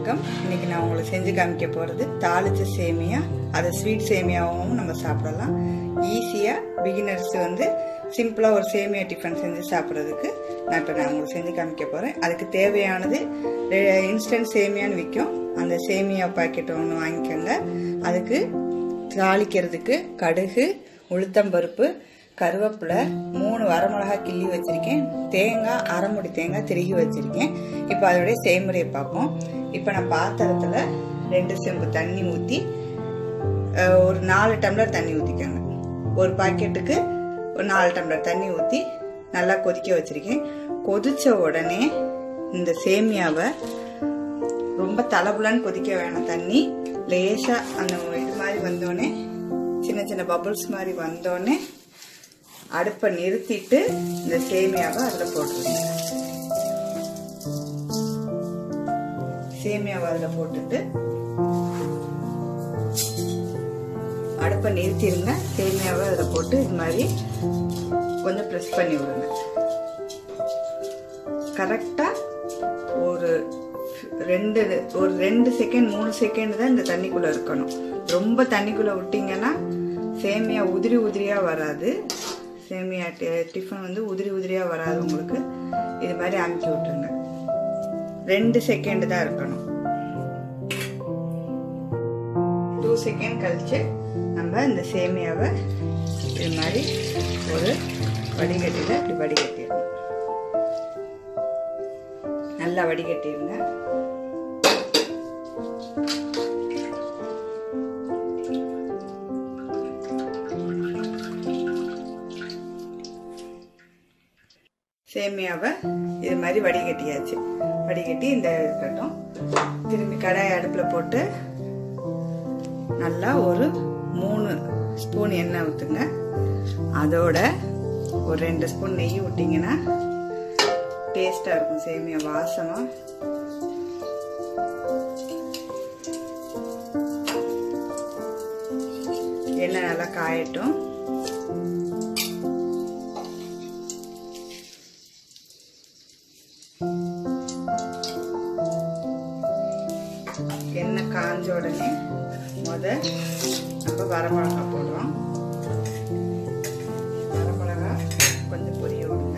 வணக்கம் இன்னைக்கு நான் உங்களுக்கு செஞ்சு காமிக்க போகிறது தாளிச்ச சேமியா அதை ஸ்வீட் சேமியாவும் நம்ம சாப்பிடலாம் ஈஸியாக பிகினர்ஸ் வந்து சிம்பிளாக ஒரு சேமியா டிஃபன் செஞ்சு சாப்பிட்றதுக்கு நான் இப்போ நான் உங்களுக்கு செஞ்சு காமிக்க போகிறேன் அதுக்கு தேவையானது இன்ஸ்டன்ட் சேமியான்னு விற்கும் அந்த சேமியா பாக்கெட் ஒன்று வாங்கிக்கோங்க அதுக்கு தாளிக்கிறதுக்கு கடுகு உளுத்தம்பருப்பு கருவேப்பிலை மூணு வரமிளகா கிள்ளி வச்சிருக்கேன் தேங்காய் அரைமுடி தேங்காய் திருகி வச்சிருக்கேன் இப்போ அதோடைய செய்முறையை பார்ப்போம் இப்போ நான் பாத்திரத்தில் ரெண்டு செம்பு தண்ணி ஊற்றி ஒரு நாலு டம்ளர் தண்ணி ஊற்றிக்கோங்க ஒரு பாக்கெட்டுக்கு ஒரு நாலு டம்ளர் தண்ணி ஊற்றி நல்லா கொதிக்க வச்சிருக்கேன் கொதிச்ச உடனே இந்த சேமியாவை ரொம்ப தலபுலன்னு கொதிக்க வேணாம் தண்ணி லேசாக அந்த இது மாதிரி வந்தோடனே சின்ன சின்ன பபுள்ஸ் மாதிரி வந்தோடனே அடுப்பை நிறுத்திட்டு இந்த சேமியாவை அதில் போட்டுருங்க சேமியாவை அதில் போட்டுட்டு அடுப்பை நிறுத்திடுங்க சேமியாவை அதில் போட்டு இது மாதிரி கொஞ்சம் ப்ரெஸ் பண்ணி விடுங்க கரெக்டாக ஒரு ரெண்டு ஒரு ரெண்டு செகண்ட் மூணு செகண்ட் தான் இந்த தண்ணிக்குள்ளே இருக்கணும் ரொம்ப தண்ணிக்குள்ளே விட்டிங்கன்னா சேமியா உதிரி உதிரியாக வராது சேமியா டிஃபன் வந்து உதிரி உதிரியாக வராது உங்களுக்கு இது மாதிரி அமுக்கி விட்டுருங்க ரெண்டு செகண்ட் தான் இருக்கணும் டூ செகண்ட் கழிச்சு நம்ம இந்த சேமியாவை இது மாதிரி ஒரு வடிகட்டியில் இப்படி வடிகட்டிடணும் நல்லா வடிகட்டிடுங்க சேமியாவை இது மாதிரி வடிகட்டியாச்சு வடிகட்டி இந்த இருக்கட்டும் திரும்பி கடாய் அடுப்பில் போட்டு நல்லா ஒரு மூணு ஸ்பூன் எண்ணெய் ஊற்றுங்க அதோட ஒரு ரெண்டு ஸ்பூன் நெய் விட்டிங்கன்னா டேஸ்டாக இருக்கும் சேமியா வாசமாக எண்ணெய் நல்லா காயட்டும் எண்ணெய் காஞ்ச உடனே முத நம்ம வரமிளகா போடுறோம் வரமிளகா கொஞ்சம் பொரிய விடுங்க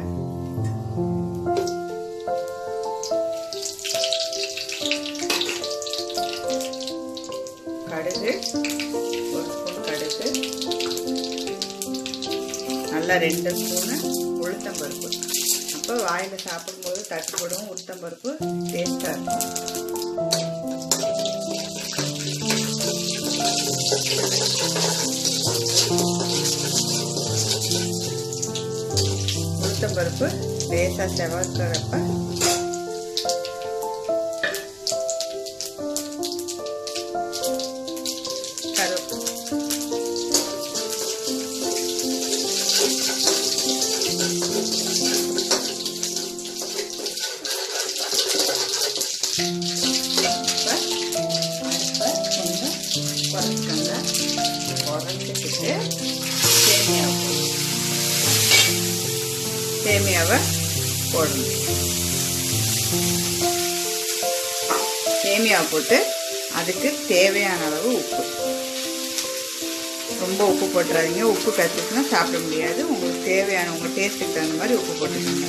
கடுகு ஒரு ஸ்பூன் கடுகு நல்லா ரெண்டு ஸ்பூனு உளுத்தம்பருப்பு அப்போ வாயில் சாப்பிடும்போது தட்டுப்படும் உளுத்தம்பருப்பு டேஸ்டாக இருக்கும் உளுத்தம்பருப்பு லேசாக செவக்கிறப்ப கருவேப்பிலை குறைச்சிக்கோங்க குறைச்சிக்கிட்டு சேமியாவை சேமியாவை போடணும் சேமியாவை போட்டு அதுக்கு தேவையான அளவு உப்பு ரொம்ப உப்பு போட்டுறாதீங்க உப்பு கற்றுக்குன்னா சாப்பிட முடியாது உங்களுக்கு தேவையான உங்கள் டேஸ்ட்டுக்கு தகுந்த மாதிரி உப்பு போட்டுக்கோங்க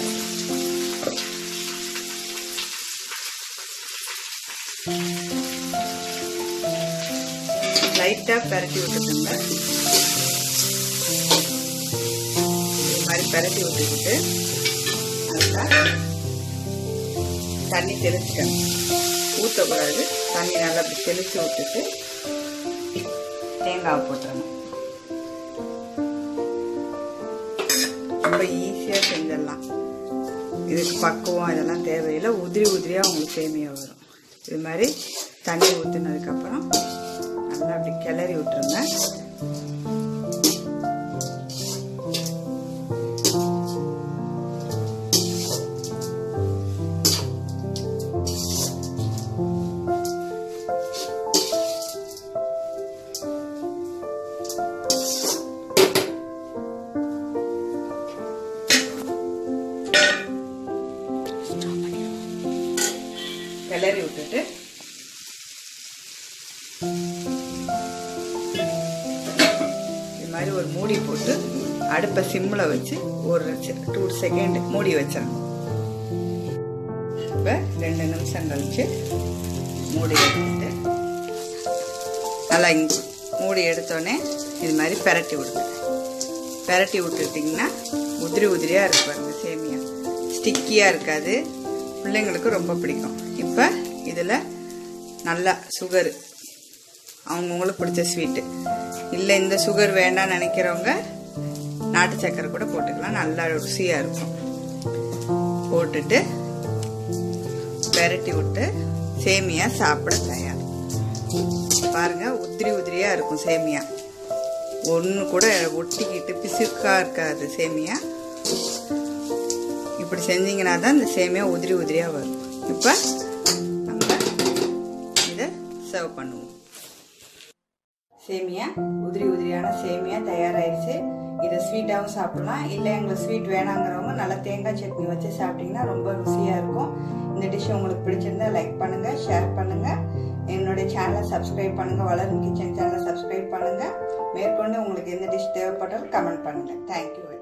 லைட்டாக பரட்டி விட்டுக்கோங்க இது மாதிரி பரட்டி விட்டுக்கிட்டு நல்லா தண்ணி தெளிச்சுக்கணும் ஊற்றக்கூடாது தண்ணி நல்லா அப்படி தெளித்து விட்டுட்டு தேங்காய் போட்டுறணும் ரொம்ப ஈஸியாக செஞ்சிடலாம் இதுக்கு பக்குவம் இதெல்லாம் தேவையில்லை உதிரி உதிரியாக உங்களுக்கு சேமியா வரும் இது மாதிரி தண்ணி ஊற்றினதுக்கப்புறம் நல்லா அப்படி கிளறி விட்டுருங்க கிளறி விட்டுட்டு ஒரு மூடி போட்டு அடுப்பை சிம்மில் வச்சு ஒரு டூ செகண்ட் மூடி வச்சிடணும் இப்போ ரெண்டு நிமிஷம் கழிச்சு மூடி எடுத்துட்டு நல்லா இஞ்சி மூடி எடுத்தோடனே இது மாதிரி பெரட்டி விடுங்க பெரட்டி விட்டுட்டிங்கன்னா உதிரி உதிரியாக இருக்கும் பாருங்க சேமியா ஸ்டிக்கியாக இருக்காது பிள்ளைங்களுக்கு ரொம்ப பிடிக்கும் இப்போ இதில் நல்லா சுகரு அவங்கவுங்களுக்கு பிடிச்ச ஸ்வீட்டு இல்லை இந்த சுகர் வேண்டாம்னு நினைக்கிறவங்க நாட்டு சக்கரை கூட போட்டுக்கலாம் நல்லா ருசியாக இருக்கும் போட்டுட்டு பெரட்டி விட்டு சேமியா சாப்பிட தயார் பாருங்க உதிரி உதிரியாக இருக்கும் சேமியா ஒன்று கூட ஒட்டிக்கிட்டு பிசுக்காக இருக்காது சேமியா இப்படி செஞ்சீங்கன்னா தான் இந்த சேமியா உதிரி உதிரியாக வரும் இப்போ நம்ம இதை சர்வ் பண்ணுவோம் சேமியா உதிரி உதிரியான சேமியா தயாராகிடுச்சு இதை ஸ்வீட்டாகவும் சாப்பிடலாம் இல்லை எங்களுக்கு ஸ்வீட் வேணாங்கிறவங்க நல்லா தேங்காய் சட்னி வச்சு சாப்பிட்டிங்கன்னா ரொம்ப ருசியாக இருக்கும் இந்த டிஷ் உங்களுக்கு பிடிச்சிருந்தா லைக் பண்ணுங்கள் ஷேர் பண்ணுங்கள் என்னுடைய சேனலை சப்ஸ்கிரைப் பண்ணுங்கள் வளரும் கிச்சன் சேனலை சப்ஸ்கிரைப் பண்ணுங்கள் மேற்கொண்டு உங்களுக்கு எந்த டிஷ் தேவைப்பட்டாலும் கமெண்ட் பண்ணுங்கள் தேங்க்யூ